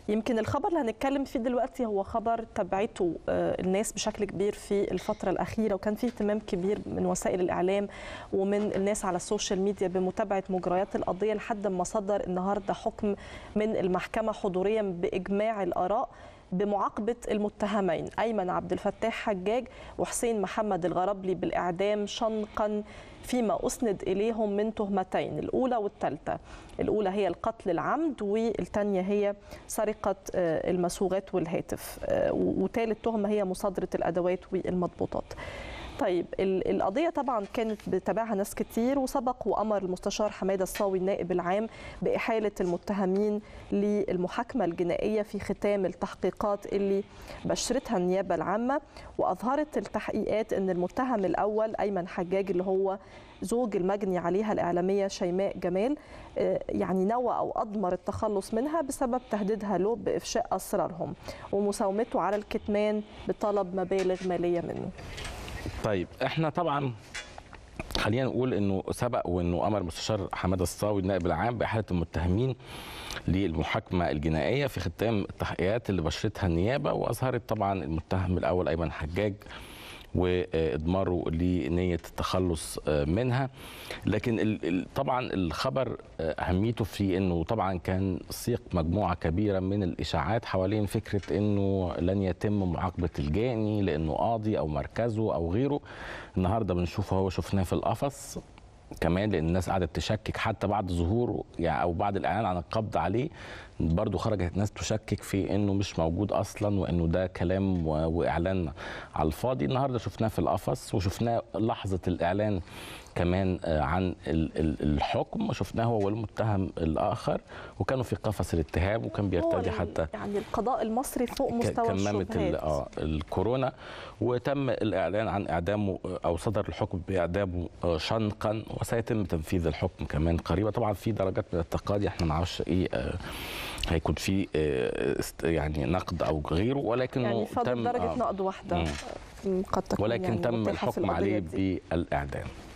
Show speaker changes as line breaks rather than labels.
يمكن الخبر اللي هنتكلم فيه دلوقتي هو خبر تبعته الناس بشكل كبير في الفترة الأخيرة وكان فيه اهتمام كبير من وسائل الإعلام ومن الناس على السوشيال ميديا بمتابعة مجريات القضية لحد ما صدر النهاردة حكم من المحكمة حضوريا بإجماع الآراء بمعاقبة المتهمين أيمن عبد الفتاح حجاج وحسين محمد الغربلي بالإعدام شنقا فيما أسند إليهم من تهمتين الأولى والثالثة الأولى هي القتل العمد والثانية هي سرقة المسوغات والهاتف وثالث تهمة هي مصادرة الأدوات والمضبوطات طيب القضية طبعا كانت بتابعها ناس كتير وسبق وأمر المستشار حمادة الصاوي النائب العام بإحالة المتهمين للمحاكمة الجنائية في ختام التحقيقات اللي بشرتها النيابة العامة وأظهرت التحقيقات أن المتهم الأول أيمن حجاج اللي هو زوج المجني عليها الإعلامية شيماء جمال يعني نوى أو أضمر التخلص منها بسبب تهديدها له بإفشاء أسرارهم ومساومته على الكتمان بطلب مبالغ مالية منه
طيب احنا طبعا خلينا نقول انه سبق وانه امر المستشار حماده الصاوي النائب العام باحاله المتهمين للمحاكمه الجنائيه في ختام التحقيقات اللي بشرتها النيابه واظهرت طبعا المتهم الاول ايمن حجاج واضماره لنيه التخلص منها لكن طبعا الخبر اهميته في انه طبعا كان سيق مجموعه كبيره من الاشاعات حوالين فكره انه لن يتم معاقبه الجاني لانه قاضي او مركزه او غيره النهارده بنشوفه هو شفناه في القفص كمان لان الناس قعدت تشكك حتى بعد ظهوره يعني او بعد الاعلان عن القبض عليه برضه خرجت ناس تشكك في انه مش موجود اصلا وانه ده كلام واعلان على الفاضي النهارده شفناه في القفص وشفناه لحظه الاعلان كمان عن الحكم وشفناه هو والمتهم الاخر وكانوا في قفص الاتهام وكان بيرتدي حتى
يعني القضاء المصري فوق مستوى
كمامه اه الكورونا وتم الاعلان عن اعدامه او صدر الحكم باعدامه شنقا وسيتم تنفيذ الحكم كمان قريبا طبعا في درجات من التقاضي احنا ما نعرفش ايه آه هيكون في يعني نقد او غيره ولكن
يعني تم درجه آه نقد واحده قد تكون
ولكن
يعني
تم الحكم عليه بالاعدام